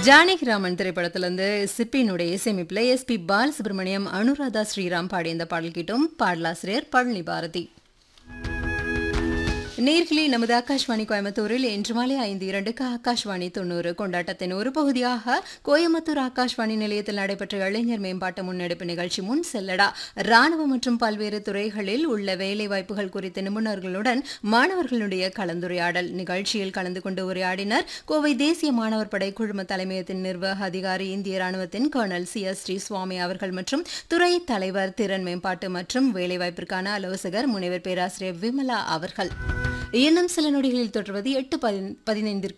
ஜானகிராமன் திரைப்படத்திலிருந்து சிப்பினுடைய இசையமைப்பில் எஸ்பி பாலசுப்ரமணியம் அனுராதா ஸ்ரீராம் பாடிய இந்த பாடல் கிட்டும் பாடலாசிரியர் பழனி பாரதி நேர்களே நமது ஆகாஷ்வாணி கோயம்புத்தூரில் இன்று மாலை ஐந்து இரண்டுக்கு ஆகாஷ்வாணி தொண்ணூறு கொண்டாட்டத்தின் ஒரு பகுதியாக கோயம்புத்தூர் ஆகாஷ்வாணி நிலையத்தில் நடைபெற்ற இளைஞர் மேம்பாட்டு முன்னெடுப்பு நிகழ்ச்சி முன் செல்லடா ராணுவ மற்றும் பல்வேறு துறைகளில் உள்ள வேலை வாய்ப்புகள் குறித்த நிபுணர்களுடன் மாணவர்களுடைய கலந்துரையாடல் நிகழ்ச்சியில் கலந்து கொண்டு உரையாடினர் கோவை தேசிய மாணவர் படை குழும தலைமையத்தின் நிர்வாக அதிகாரி இந்திய ராணுவத்தின் colonel C S Shri Swamy அவர்கள் மற்றும் துறை தலைவர் திறன் மேம்பாட்டு மற்றும் வேலைவாய்ப்பிற்கான ஆலோசகர் முனைவர் பேராசிரியர் விமலா அவர்கள் இன்னும் சில நொடிகளில் தொடர்வது எட்டு பதினைந்திற்கு